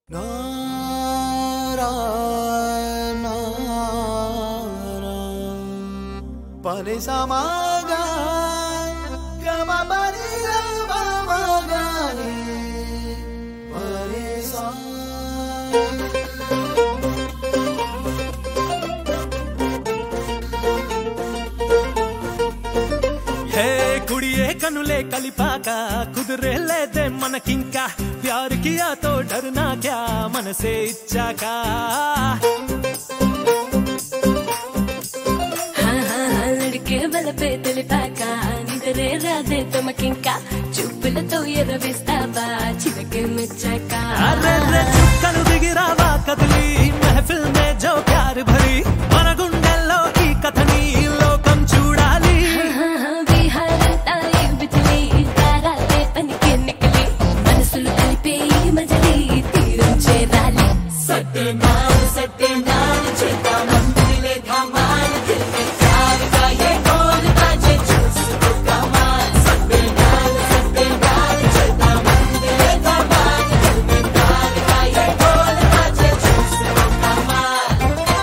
పని సమాగా గమ పని గమగాని పని సా హే కుడియే కనులే కలిపాక కుదిరే లేదే మనకింకా ప్యార్ కియా తో డరనా క్యా మనసే ఇచ్చాక అడిగే బలపే తెలిపాక నిదరే రాదే తమకింకా చూపులతో ఎరవేస్తావా చివకే మెచ్చాక అరే రే చుక్కలు దిగిరావా కదిలి మెహఫిల్ మే జో ప్యార్ భరి మన గుండెల్లో ఈ కథని లోకం చూడాలి విహారంతా ఈ బిజిలి తారాలే పనికి నికలి మనసులు కలిపే ఈ మజలి తీరం చేరాలి సత్యనాలు సత్యనాలు చేద్దాం మందిలే ధమాల్ దిల్ మే ప్యార్ కా ఏ ఢోల్ బాజే చూసుకో కమాల్ సత్యనాలు సత్యనాలు చేద్దాం మందిలే ధమాల్ దిల్ మే ప్యార్ కా ఏ ఢోల్ బాజే చూసుకో కమాల్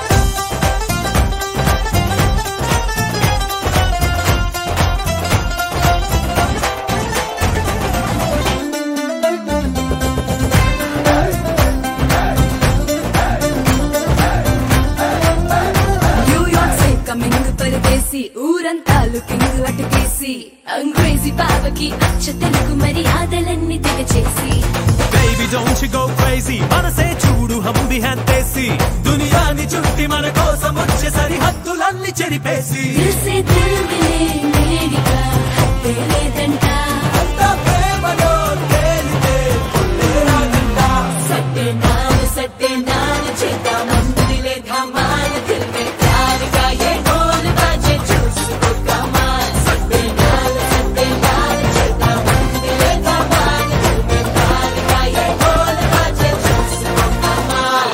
న్యూయార్క్ సే కమింగ్ పరదేశీ ఊరంతా లుకింగ్ అటుకేసి అంగ్రేజీ బావకి అచ్చ తెలుగు మర్యాదలన్నీ దిగచేసి బేబీ డోంట్ గో క్రేజీ మనసే చూడు హమ్ భీ హై తేసి దునియాని చుట్టి మన కోసం వచ్చే సరిహద్దులన్నీ చెరిపేసి దిల్ సే దిల్ మిలే మేడిగా హద్దే లేదంట అంతా ప్రేమలో తేలితే పుట్టేరాగంట. సత్యనాలు సత్యనాలు చేద్దాం మందిలే ధమాల్ దిల్ మే ప్యార్ కా ఏ ఢోల్ బాజే చూసుకో కమాల్ సత్యనాలు సత్యనాలు చేద్దాం మందిలే ధమాల్ దిల్ మే ప్యార్ కా ఏ ఢోల్ బాజే చూసుకో కమాల్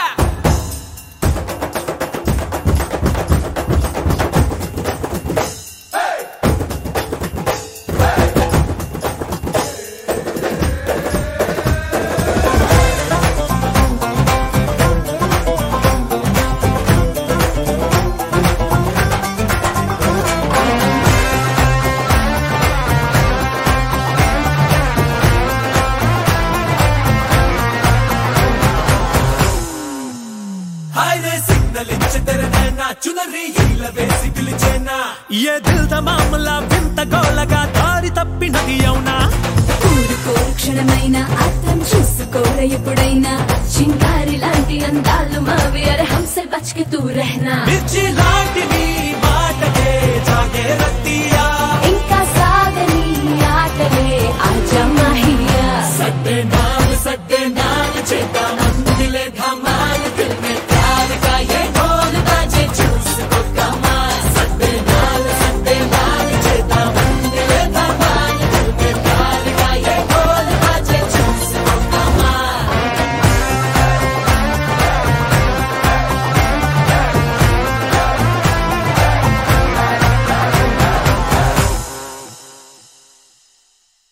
హాయ్ రే సిగ్నల్ ఇచ్చే తెరనైనా చునరి ఈల వేసి పిలిచేనా ఏ దిల్ ద మామలా వింత గోలగా దారి తప్పినది అవునా ఊరుకోరు క్షణమైన అర్థం చూసుకోర ఎప్పుడైనా చింగారి లాంటి అందాలు మావి అరే హంసే బచ్కే తూ రహనా మిర్చి లాంటి నీ మాటకే జాగే రత్తి